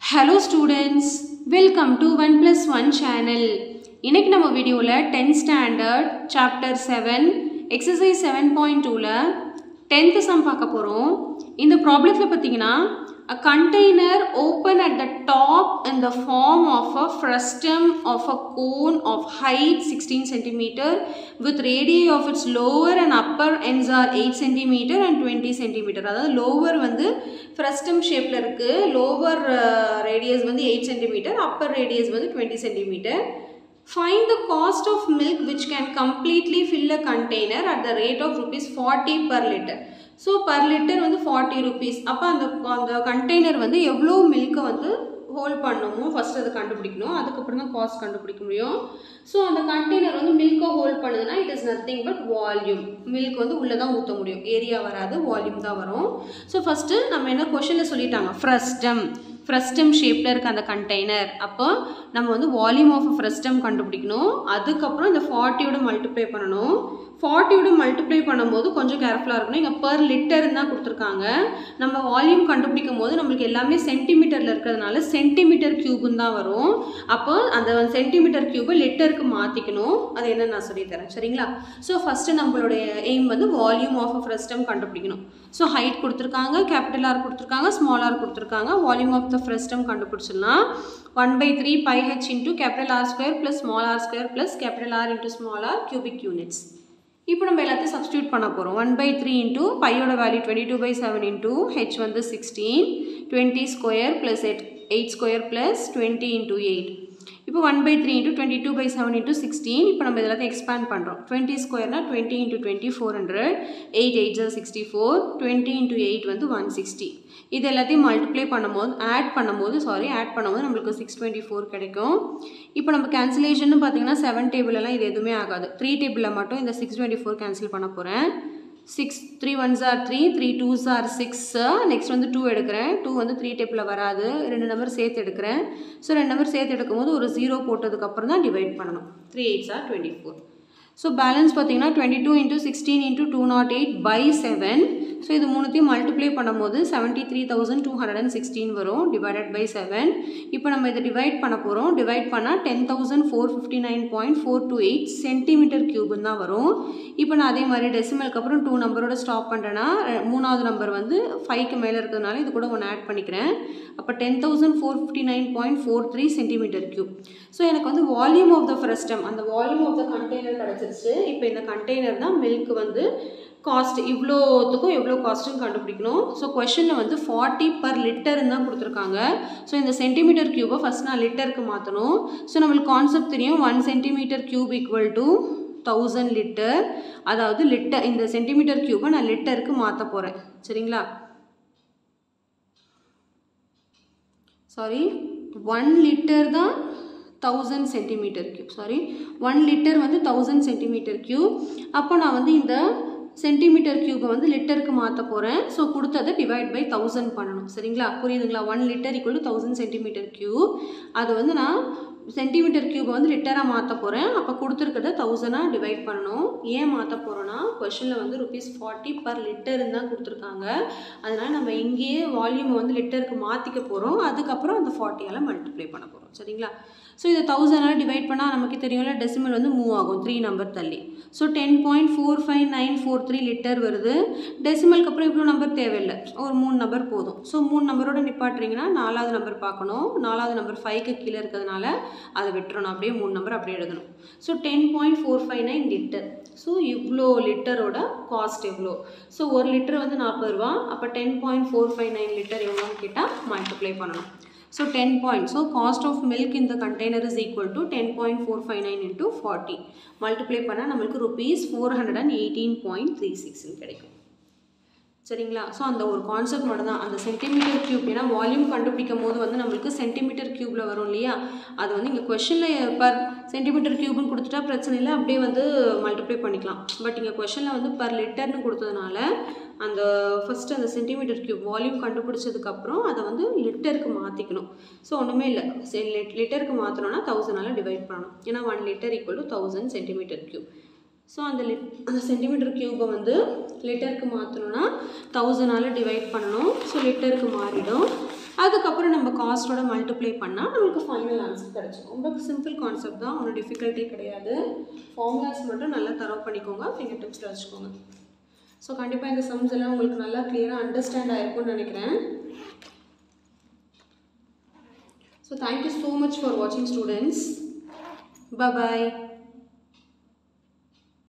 Hello students welcome to one plus one channel இன்னைக்கு நம்ம வீடியோவில் tenth standard chapter seven exercise seven point டூவில் tenth sum பார்க்க போகிறோம் இந்த ப்ராப்ளத்தில் பார்த்தீங்கன்னா a container open at the top in the form of a frustum of a cone of height 16 centimeter with radii of its lower and upper ends are 8 centimeter and 20 centimeter அதாவது lower வந்து frustum ஷேப்பில் இருக்குது lower uh, radius வந்து 8 centimeter upper radius வந்து 20 centimeter Find the cost of milk which can completely fill a container at the rate of rupees 40 per liter. So per litre வந்து forty rupees அப்போ அந்த அந்த container வந்து எவ்வளோ மில்கை வந்து hold பண்ணணுமோ ஃபஸ்ட் அதை கண்டுபிடிக்கணும் அதுக்கப்புறம் தான் காஸ்ட் கண்டுபிடிக்க முடியும் ஸோ அந்த கண்டெய்னர் வந்து மில்கை ஹோல்ட் பண்ணுதுன்னா it is nothing but volume milk வந்து உள்ளே தான் ஊற்ற முடியும் ஏரியா வராது வால்யூம் தான் வரும் ஸோ ஃபஸ்ட்டு நம்ம என்ன கொஷனில் சொல்லிட்டாங்க ஃப்ரஸ்டம் ஃப்ரஸ்டம் ஷேப்பில் இருக்க அந்த கண்டெய்னர் அப்போ நம்ம வந்து வால்யூம் ஆஃப் ஃப்ரஸ்டம் கண்டுபிடிக்கணும் அதுக்கப்புறம் இந்த ஃபார்ட்டியோட மல்டிப்ளை பண்ணணும் ஃபார்ட்டியோட மல்டிப்ளை பண்ணும்போது கொஞ்சம் கேர்ஃபுல்லாக இருக்கணும் இங்கே பர் லிட்டர்னு தான் கொடுத்துருக்காங்க நம்ம வால்யூம் கண்டுபிடிக்கும் போது நம்மளுக்கு எல்லாமே சென்டிமீட்டரில் இருக்கிறதுனால சென்டிமீட்டர் க்யூப்னு தான் வரும் அப்போ அந்த சென்டிமீட்டர் க்யூபை லிட்டருக்கு மாற்றிக்கணும் அது என்னன்னு நான் சொல்லித்தரேன் சரிங்களா ஸோ ஃபஸ்ட்டு நம்மளுடைய எய்ம் வந்து வால்யூம் ஆஃப் ஃப்ரஸ்டம் கண்டுபிடிக்கணும் ஸோ ஹைட் கொடுத்துருக்காங்க கேபிட்டல் ஆர் கொடுத்துருக்காங்க ஸ்மால் ஆர் கொடுத்துருக்காங்க வால்யூம் ஆஃப் த ஃப்ரஸ்டம் கண்டுபிடிச்சிடலாம் one by three by H into capital R square plus small R square plus capital R into small R cubic units இப்போ நம்ம எல்லாத்தையும் substitute பண்ண போகிறோம் one by three into பையோட value twenty two by seven into H வந்து sixteen twenty square plus eight eight square plus twenty into eight இப்போ one by three into twenty two by seven into sixteen இப்போ நம்ம இதெல்லாத்தையும் expand பண்ணுறோம் twenty ஸ்கொயர்னா twenty into twenty four hundred eight eight ஜா sixty four twenty into eight வந்து one sixty இது எல்லாத்தையும் மல்டிப்ளை பண்ணும்போது ஆட் பண்ணும்போது சாரி ஆட் பண்ணும்போது நம்மளுக்கு சிக்ஸ் டுவெண்ட்டி ஃபோர் கிடைக்கும் இப்போ நம்ம கேன்சலேஷன் பார்த்தீங்கன்னா செவன் டேபிளெல்லாம் இது எதுவுமே ஆகாது த்ரீ டேபிளில் மட்டும் இந்த சிக்ஸ் டுவெண்ட்டி ஃபோர் கேன்சல் பண்ண போகிறேன் six three ones are three three twos are six next வந்து டூ எடுக்கிறேன் டூ வந்து த்ரீ டேப்பில் வராது ரெண்டு நம்பர் சேர்த்து எடுக்கிறேன் ஸோ ரெண்டு நம்பர் சேர்த்து எடுக்கும்போது ஒரு ஜீரோ போட்டதுக்கப்புறம் தான் டிவைட் பண்ணணும் three eights are twenty four so balance பார்த்தீங்கன்னா twenty two into sixteen into two nought eight by seven so இது மூணுத்தையும் மல்டிப்ளை பண்ணும்போது seventy three thousand two hundred and sixteen வரும் டிவைடட் பை செவன் இப்போ நம்ம இதை டிவைட் பண்ண போகிறோம் டிவைட் பண்ணால் ten thousand four fifty nine point four two eight centimetre க்யூப்னு தான் வரும் இப்போ நான் அதே மாதிரி டெசிமலுக்கு அப்புறம் டூ நம்பரோட ஸ்டாப் பண்ணுறேன்னா மூணாவது நம்பர் வந்து ஃபைவ்க்கு மேலே இருக்கிறதுனால இது கூட ஒன்று ஆட் பண்ணிக்கிறேன் அப்போ ten thousand four fifty nine point four three centimetre cube so எனக்கு வந்து வால்யூம் ஆஃப் த ஃப்ரெஸ்டம் அந்த வால்யூம் ஆஃப் த கண்டெய்னர் கிடச்சிருச்சு இப்போ இந்த கண்டெய்னர் தான் மில்க் வந்து காஸ்ட் இவ்வளோத்துக்கும் எவ்வளோ காஸ்ட்டுன்னு கண்டுபிடிக்கணும் ஸோ கொஷனில் வந்து ஃபார்ட்டி பர் லிட்டர்னு தான் கொடுத்துருக்காங்க ஸோ இந்த சென்டிமீட்டர் க்யூபை ஃபஸ்ட் நான் லிட்டருக்கு மாற்றணும் ஸோ நம்மளுக்கு கான்செப்ட் தெரியும் one centimetre cube equal to thousand litre அதாவது லிட்டர் இந்த சென்டிமீட்டர் க்யூபை நான் லிட்டருக்கு மாற்ற போகிறேன் சரிங்களா சாரி ஒன் லிட்டர் தான் thousand centimetre cube sorry one litre வந்து தௌசண்ட் சென்டிமீட்டர் க்யூப் அப்போ நான் வந்து இந்த சென்டிமீட்டர் க்யூபை வந்து லிட்டருக்கு மாற்ற போகிறேன் ஸோ கொடுத்ததை டிவைட் பை தௌசண்ட் பண்ணணும் சரிங்களா புரியுதுங்களா one litre equal to thousand centimetre cube அது வந்து நான் சென்டிமீட்டர் க்யூபை வந்து லிட்டராக மாற்ற போகிறேன் அப்போ கொடுத்துருக்கிறத தௌசண்டாக டிவைட் பண்ணணும் ஏன் மாற்ற போகிறோன்னா கொஷனில் வந்து ருபீஸ் ஃபார்ட்டி பர் லிட்டர்னு தான் கொடுத்துருக்காங்க அதனால் நம்ம இங்கேயே வால்யூமை வந்து லிட்டருக்கு மாற்றிக்க போகிறோம் அதுக்கப்புறம் அந்த ஃபார்ட்டியால் மல்டிப்ளை பண்ண போகிறோம் சரிங்களா ஸோ இதை தௌசண்டால் டிவைட் பண்ணால் நமக்கு தெரியும்ல டெசிமல் வந்து மூவ் ஆகும் த்ரீ நம்பர் தள்ளி so ten point four five nine four three litre வருது டெசிமலுக்கு அப்புறம் இவ்வளோ நம்பர் தேவையில்லை ஒரு மூணு நம்பர் போதும் ஸோ மூணு நம்பரோட நிப்பாட்டுறீங்கன்னா நாலாவது நம்பர் பார்க்கணும் நாலாவது நம்பர் ஃபைவ்க்கு கீழே இருக்கிறதுனால அதை விட்டுறணும் அப்படியே மூணு நம்பர் அப்படியே எழுதணும் so ten point four five nine litre so இவ்வளோ லிட்டரோட காஸ்ட் எவ்வளோ ஸோ ஒரு லிட்டர் வந்து நாற்பது ரூபா அப்போ ten point four five nine litre எவ்வளோன்னு கேட்டால் மல்டிப்ளை பண்ணணும் So 10 point. So cost of milk in the container is equal to 10.459 into 40. Multiply பண்ணா நம்மளுக்கு rupees 418.36 கிடைக்கும் சரிங்களா ஸோ அந்த ஒரு கான்செப்ட் மட்டும் தான் அந்த சென்டிமீட்டர் க்யூப் ஏன்னா வால்யூம் கண்டுபிடிக்கும் போது வந்து நம்மளுக்கு சென்டிமீட்டர் க்யூப்பில் வரும் இல்லையா அது வந்து இங்கே கொஷனில் பர் சென்டிமீட்டர் க்யூப்னு கொடுத்துட்டா பிரச்சனை இல்லை அப்படியே வந்து மல்டிப்ளை பண்ணிக்கலாம் பட் இங்கே கொஷனில் வந்து பர் லிட்டர்னு கொடுத்ததுனால அந்த ஃபஸ்ட்டு அந்த சென்டிமீட்டர் க்யூப் வால்யூம் கண்டுபிடிச்சதுக்கப்புறம் அதை வந்து லிட்டருக்கு மாற்றிக்கணும் ஸோ ஒன்றுமே இல்லை லிட்டருக்கு மாற்றணும்னா தௌசண்டால் டிவைட் பண்ணணும் ஏன்னா one litre equal to thousand centimetre cube so அந்த லிட் அந்த சென்டிமீட்டர் க்யூபை வந்து லிட்டருக்கு மாற்றணும்னா தௌசண்டால் டிவைட் பண்ணணும் ஸோ லிட்டருக்கு மாறிடும் அதுக்கப்புறம் நம்ம காஸ்ட்டோட மல்டிப்ளை பண்ணால் நம்மளுக்கு ஃபைனல் ஆன்சர் கிடச்சிடும் ரொம்ப சிம்பிள் கான்செப்ட் தான் ஒன்றும் டிஃபிகல்ட்டி கிடையாது ஃபார்முலாஸ் மட்டும் நல்லா தரவு பண்ணிக்கோங்க ஃபிங்கர் டிப்ஸில் வச்சுக்கோங்க ஸோ கண்டிப்பாக இந்த சம்ஸ் எல்லாம் உங்களுக்கு நல்லா கிளியராக அண்டர்ஸ்டாண்ட் ஆயிருக்கும்னு நினைக்கிறேன் so thank you so much for வாட்சிங் ஸ்டூடெண்ட்ஸ் பாய்